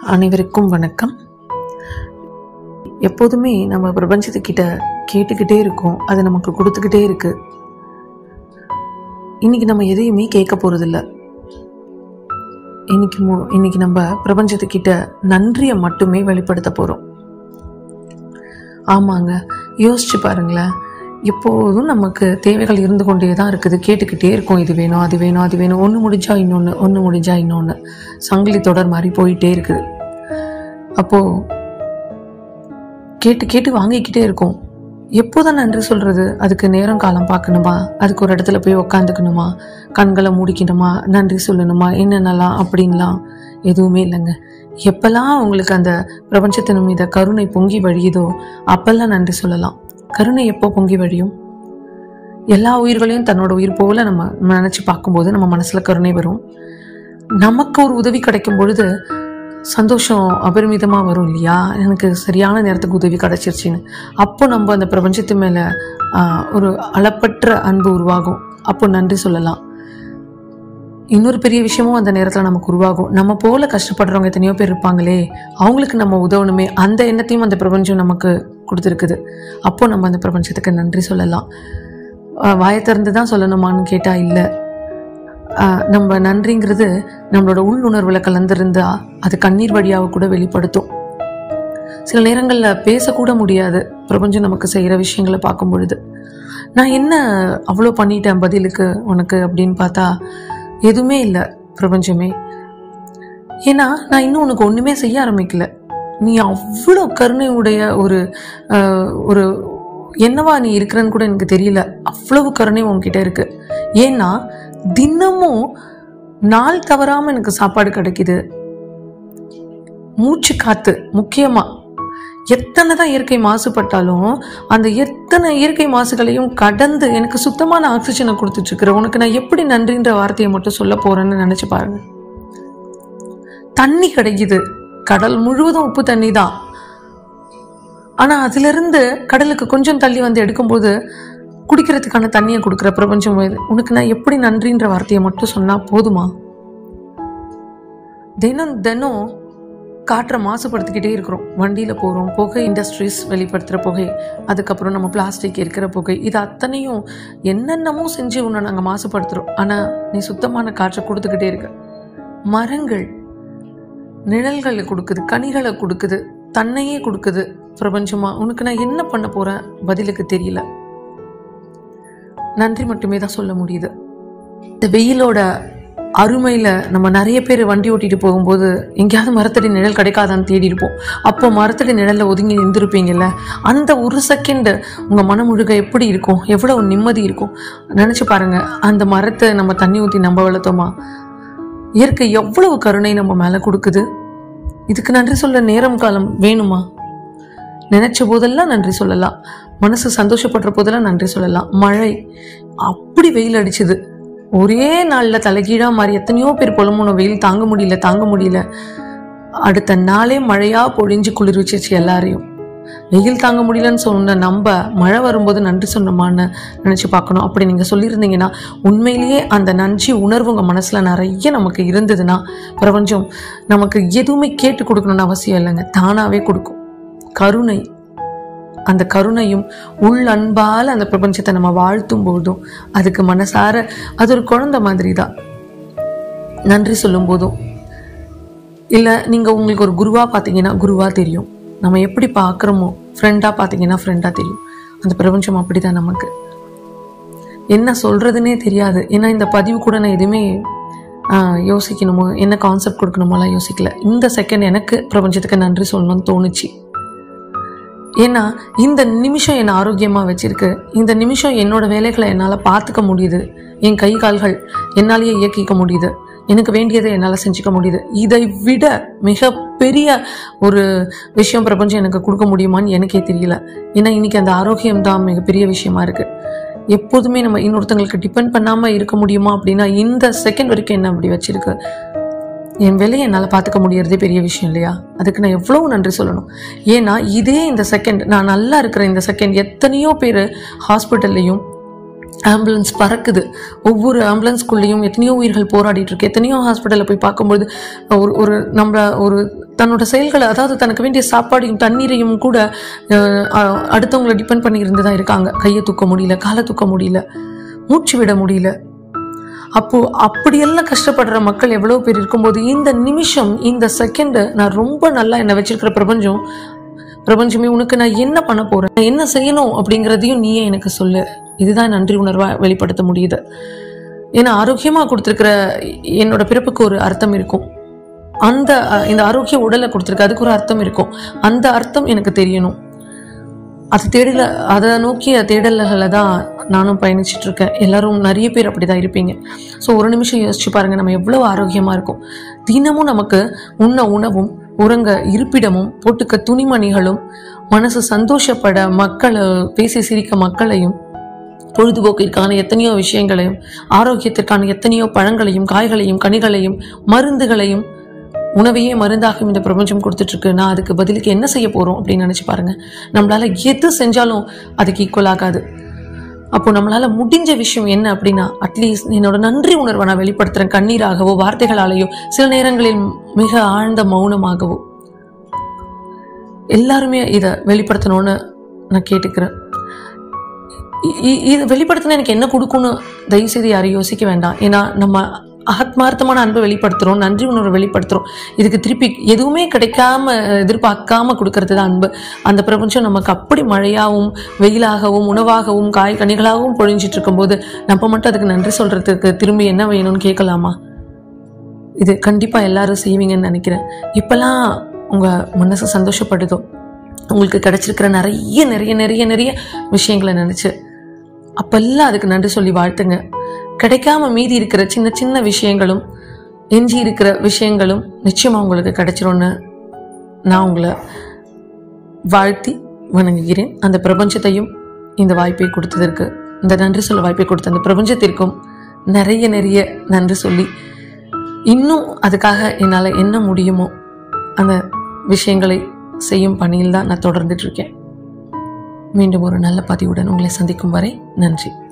அனைவருக்கும் வணக்கம் எப்போதுமே நம்ம பிரபஞ்சத்துக்கிட்ட கேட்டுக்கிட்டே இருக்கோம் அது நமக்கு கொடுத்துக்கிட்டே இருக்கு இன்னைக்கு நம்ம எதையுமே கேட்க போறதில்ல இன்னைக்கு மு- இன்னைக்கு நம்ம பிரபஞ்சத்துக்கிட்ட நன்றியை மட்டுமே வெளிப்படுத்த போறோம் ஆமாங்க யோசிச்சு பாருங்களேன் எப்போதும் நமக்கு தேவைகள் இருந்து கொண்டே தான் இருக்குது கேட்டுக்கிட்டே இருக்கோம் இது வேணும் அது வேணும் அது வேணும் ஒன்று முடிஞ்சா இன்னொன்று ஒன்று முடிஞ்சா இன்னொன்று சங்கிலி தொடர் மாதிரி போயிட்டே இருக்குது அப்போ கேட்டு கேட்டு வாங்கிக்கிட்டே இருக்கோம் எப்போதான் நன்றி சொல்றது அதுக்கு நேரம் காலம் பார்க்கணுமா அதுக்கு ஒரு இடத்துல போய் உக்காந்துக்கணுமா கண்களை மூடிக்கணுமா நன்றி சொல்லணுமா என்னென்னலாம் அப்படின்லாம் எதுவுமே இல்லைங்க எப்பெல்லாம் உங்களுக்கு அந்த பிரபஞ்சத்தின் மீத கருணை பொங்கி வழியுதோ அப்பெல்லாம் நன்றி சொல்லலாம் கருணை எப்போ பொங்கி வழியும் எல்லா உயிர்களையும் தன்னோட உயிர் போல நம்ம நினைச்சு பார்க்கும்போது நம்ம மனசுல கருணை வரும் நமக்கு ஒரு உதவி கிடைக்கும் பொழுது சந்தோஷம் அபரிமிதமா வரும் இல்லையா எனக்கு சரியான நேரத்துக்கு உதவி கிடைச்சிருச்சுன்னு அப்போ நம்ம அந்த பிரபஞ்சத்து மேல ஆஹ், ஒரு அளப்பற்ற அன்பு உருவாகும் அப்போ நன்றி சொல்லலாம் இன்னொரு பெரிய விஷயமும் அந்த நேரத்துல நமக்கு உருவாகும் நம்ம போல கஷ்டப்படுறவங்க எத்தனையோ பேர் இருப்பாங்களே அவங்களுக்கு நம்ம உதவணுமே அந்த எண்ணத்தையும் அந்த பிரபஞ்சம் நமக்கு கொடுத்துருக்குது அப்போ நம்ம அந்த பிரபஞ்சத்துக்கு நன்றி சொல்லலாம் ஆஹ், வாயை திறந்து தான் சொல்லணுமான்னு கேட்டா இல்லை ஆஹ் நம்ம நன்றிங்கிறது நம்மளோட உள்ளுணர்வுல கலந்திருந்தா அது கண்ணீர் வழியாக கூட வெளிப்படுத்தும் சில நேரங்கள்ல பேசக்கூட முடியாது பிரபஞ்சம் நமக்கு செய்யற விஷயங்களை பார்க்கும் பொழுது நான் என்ன அவ்வளோ பண்ணிட்டேன் பதிலுக்கு உனக்கு அப்படின்னு பார்த்தா எதுவுமே இல்லை பிரபஞ்சமே ஏன்னா நான் இன்னும் உனக்கு ஒண்ணுமே செய்ய ஆரம்பிக்கல நீ அவ்வளோ கருணையுடைய ஒரு ஆஹ், ஒரு என்னவா நீ இருக்கிறன்னு கூட எனக்கு தெரியல அவ்வளவு கருணை உன்கிட்ட இருக்கு ஏன்னா தினமும் நாள் தவறாம எனக்கு சாப்பாடு கிடைக்குது மூச்சு காத்து முக்கியமா எத்தனை தான் இயற்கை மாசுபட்டாலும் அந்த எத்தனை இயற்கை மாசுகளையும் கடந்து எனக்கு சுத்தமான ஆக்சிஜனை கொடுத்துட்டு இருக்கிற உனக்கு நான் எப்படி நன்றின்ற வார்த்தையை மட்டும் சொல்ல போறேன்னு நினைச்சு பாருங்க தண்ணி கிடைக்குது கடல் முழுவதும் உப்பு தண்ணி தான் ஆனா அதுல இருந்து கடலுக்கு கொஞ்சம் தள்ளி வந்து எடுக்கும்போது குடிக்கிறதுக்கான தண்ணியை கொடுக்குற பிரபஞ்சம் இது. உனக்கு நான் எப்படி நன்றின்ற வார்த்தையை மட்டும் சொன்னா போதுமா தினம் தினம் காற்றை மாசுபடுத்திக்கிட்டே இருக்கிறோம் வண்டியில போறோம் புகை இண்டஸ்ட்ரீஸ் வெளிப்படுத்துற புகை அதுக்கப்புறம் நம்ம பிளாஸ்டிக் இருக்கிற புகை இது அத்தனையும் என்னென்னமோ செஞ்சு உன்னை நாங்க மாசுபடுத்துறோம் ஆனா நீ சுத்தமான காற்றை கொடுத்துக்கிட்டே இருக்க மரங்கள் நிழல்களை கொடுக்குது கனிகளை கொடுக்குது தன்னையே கொடுக்குது பிரபஞ்சமா உனக்கு நான் என்ன பண்ண போறேன் பதிலுக்கு தெரியல நன்றி மட்டுமே தான் சொல்ல முடியுது இந்த வெயிலோட அருமையில நம்ம நிறைய பேர் வண்டி ஓட்டிட்டு போகும்போது எங்கேயாவது மரத்தடி நிழல் கிடைக்காதான்னு தேடி இருப்போம் அப்போ மரத்தடி நிழல்ல ஒதுங்கி நின்றுருப்பீங்கல்ல அந்த ஒரு செகண்ட் உங்க மனம் முழுக்க எப்படி இருக்கும் எவ்வளவு நிம்மதி இருக்கும் நினைச்சு பாருங்க அந்த மரத்தை நம்ம தண்ணி ஊத்தி நம்ம வளர்த்தோமா இயற்கை எவ்வளவு கருணை நம்ம மேல கொடுக்குது இதுக்கு நன்றி சொல்ல நேரம் காலம் வேணுமா நினைச்ச போதெல்லாம் நன்றி சொல்லலாம் மனசு சந்தோஷப்படுற போதெல்லாம் நன்றி சொல்லலாம் மழை அப்படி வெயில் அடிச்சுது ஒரே நாள்ல தலைகீழா மாறி எத்தனையோ பேர் புலம்புன வெயில் தாங்க முடியல தாங்க முடியல அடுத்த நாளே மழையா பொழிஞ்சு குளிர்விச்சிருச்சு எல்லாரையும் வெயில் தாங்க முடியலன்னு சொன்ன நம்ம மழை வரும்போது நன்றி சொன்னோமான்னு நினைச்சு பார்க்கணும் அப்படி நீங்க சொல்லியிருந்தீங்கன்னா உண்மையிலேயே அந்த நன்றி உணர்வு உங்க மனசுல நிறைய நமக்கு இருந்ததுன்னா பிரபஞ்சம் நமக்கு எதுவுமே கேட்டு கொடுக்கணும்னு அவசியம் இல்லைங்க தானாவே கொடுக்கும் கருணை அந்த கருணையும் உள் அன்பால அந்த பிரபஞ்சத்தை நம்ம வாழ்த்தும் போதும் அதுக்கு மனசார அது ஒரு குழந்தை மாதிரி தான் நன்றி சொல்லும் போதும் இல்ல நீங்க உங்களுக்கு ஒரு குருவா பாத்தீங்கன்னா குருவா தெரியும் நம்ம எப்படி பார்க்குறோமோ ஃப்ரெண்டா பாத்தீங்கன்னா ஃப்ரெண்டா தெரியும் அந்த பிரபஞ்சம் அப்படிதான் நமக்கு என்ன சொல்றதுனே தெரியாது ஏன்னா இந்த பதிவு கூட நான் எதுவுமே ஆஹ், யோசிக்கணுமோ என்ன கான்செப்ட் கொடுக்கணுமோலாம் யோசிக்கல இந்த செகண்ட் எனக்கு பிரபஞ்சத்துக்கு நன்றி சொல்லணும்னு தோணுச்சு ஏன்னா இந்த நிமிஷம் என்னை ஆரோக்கியமாக வச்சிருக்கு இந்த நிமிஷம் என்னோட வேலைகளை என்னால் பார்த்துக்க முடியுது என் கை கால்கள் என்னாலேயே இயக்கிக்க முடியுது எனக்கு வேண்டியதை என்னால் செஞ்சுக்க முடியுது இதை விட மிக பெரிய ஒரு விஷயம் பிரபஞ்சம் எனக்கு கொடுக்க முடியுமான்னு எனக்கே தெரியல ஏன்னா இன்னைக்கு அந்த ஆரோக்கியம் தான் மிகப்பெரிய விஷயமா இருக்கு எப்போதுமே நம்ம இன்னொருத்தங்களுக்கு டிபெண்ட் பண்ணாமல் இருக்க முடியுமா அப்படின்னா இந்த செகண்ட் வரைக்கும் என்ன அப்படி வச்சிருக்கு என் வேலையை என்னால் பார்த்துக்க முடியறதே பெரிய விஷயம் இல்லையா அதுக்கு நான் எவ்வளவு நன்றி சொல்லணும் ஏன்னா இதே இந்த செகண்ட் நான் நல்லா இருக்கிற இந்த செகண்ட் எத்தனையோ பேர் ஹாஸ்பிட்டல்லையும் ஆம்புலன்ஸ் பறக்குது ஒவ்வொரு ஆம்புலன்ஸ்குள்ளேயும் எத்தனையோ உயிர்கள் போராடிட்டு இருக்கு எத்தனையோ ஹாஸ்பிட்டலில் போய் பார்க்கும்போது ஒரு ஒரு நம்ம ஒரு தன்னோட செயல்களை அதாவது தனக்கு வேண்டிய சாப்பாடையும் தண்ணீரையும் கூட அஹ், அஹ், அடுத்தவங்களை டிபெண்ட் பண்ணி இருந்து தான் இருக்காங்க கையை தூக்க முடியல காலை தூக்க முடியல மூச்சு விட முடியல அப்போ அப்படியெல்லாம் கஷ்டப்படுற மக்கள் எவ்வளவு பேர் இருக்கும்போது இந்த நிமிஷம் இந்த செகண்ட் நான் ரொம்ப நல்லா என்னை வச்சிருக்கிற பிரபஞ்சம் பிரபஞ்சமே உனக்கு நான் என்ன பண்ண போறேன் நான் என்ன செய்யணும் அப்படிங்கிறதையும் நீயே எனக்கு சொல்லு இதுதான் நன்றி உணர்வா வெளிப்படுத்த முடியுது ஏன்னா ஆரோக்கியமா கொடுத்துருக்கிற என்னோட பிறப்புக்கு ஒரு அர்த்தம் இருக்கும் அந்த அஹ், இந்த ஆரோக்கிய உடலை கொடுத்துருக்கு அதுக்கு ஒரு அர்த்தம் இருக்கும் அந்த அர்த்தம் எனக்கு தெரியணும் அது தேடல அதை நோக்கிய தேடல்களை தான் நானும் பயணிச்சிட்டு இருக்கேன் எல்லாரும் நிறைய பேர் அப்படிதான் இருப்பீங்க ஸோ ஒரு நிமிஷம் யோசிச்சு பாருங்க நம்ம எவ்வளவு ஆரோக்கியமா இருக்கும் தினமும் நமக்கு உண்ண உணவும் உறங்க இருப்பிடமும் போட்டுக்க துணிமணிகளும் மனசு சந்தோஷப்பட மக்களை பேசி சிரிக்க மக்களையும் பொழுதுபோக்கிற்கான எத்தனையோ விஷயங்களையும் ஆரோக்கியத்திற்கான எத்தனையோ பழங்களையும் காய்களையும் கனிகளையும் மருந்துகளையும் உணவையே மருந்தாகவும் இந்த பிரபஞ்சம் கொடுத்துட்டு இருக்கு நான் அதுக்கு பதிலுக்கு என்ன செய்ய போறோம் அப்படின்னு நினைச்சு பாருங்க நம்மளால எது செஞ்சாலும் அதுக்கு ஈக்குவல் ஆகாது அப்போ நம்மளால முடிஞ்ச விஷயம் என்ன அப்படின்னா அட்லீஸ்ட் என்னோட நன்றி உணர்வை நான் வெளிப்படுத்துறேன் கண்ணீராகவோ வார்த்தைகளாலேயோ சில நேரங்களில் மிக ஆழ்ந்த மௌனமாகவோ எல்லாருமே இதை வெளிப்படுத்தணும்னு நான் கேட்டுக்கிறேன் இ- இ- இது வெளிப்படுத்தினா எனக்கு என்ன கொடுக்கும்னு தயவு செய்து யாரும் யோசிக்க வேண்டாம் ஏன்னா நம்ம ஆத்மார்த்தமான அன்பை வெளிப்படுத்துறோம் நன்றி உணர்வை வெளிப்படுத்துறோம் இதுக்கு திருப்பி எதுவுமே கிடைக்காம எதிர்பார்க்காம கொடுக்கறது தான் அன்பு அந்த பிரபஞ்சம் நமக்கு அப்படி மழையாகவும் வெயிலாகவும் உணவாகவும் காய் கனிகளாகவும் பொழிஞ்சிட்டு இருக்கும்போது நம்ம மட்டும் அதுக்கு நன்றி சொல்றதுக்கு திரும்பி என்ன வேணும்னு கேட்கலாமா இது கண்டிப்பா எல்லாரும் செய்வீங்கன்னு நினைக்கிறேன் இப்பெல்லாம் உங்க மனசு சந்தோஷப்படுதோ உங்களுக்கு கிடைச்சிருக்கிற நிறைய நிறைய நிறைய நிறைய விஷயங்களை நினைச்சு அப்பெல்லாம் அதுக்கு நன்றி சொல்லி வாழ்த்துங்க கிடைக்காம மீதி இருக்கிற சின்ன சின்ன விஷயங்களும் எஞ்சி இருக்கிற விஷயங்களும் நிச்சயமா உங்களுக்கு கிடைச்சிரும்னு நான் உங்களை வாழ்த்தி வணங்குகிறேன் அந்த பிரபஞ்சத்தையும் இந்த வாய்ப்பை கொடுத்ததற்கு இந்த நன்றி சொல்ல வாய்ப்பை கொடுத்த அந்த பிரபஞ்சத்திற்கும் நிறைய நிறைய நன்றி சொல்லி இன்னும் அதுக்காக என்னால் என்ன முடியுமோ அந்த விஷயங்களை செய்யும் பணியில் தான் நான் தொடர்ந்துட்டு இருக்கேன் மீண்டும் ஒரு நல்ல பதிவுடன் உங்களை சந்திக்கும் வரை நன்றி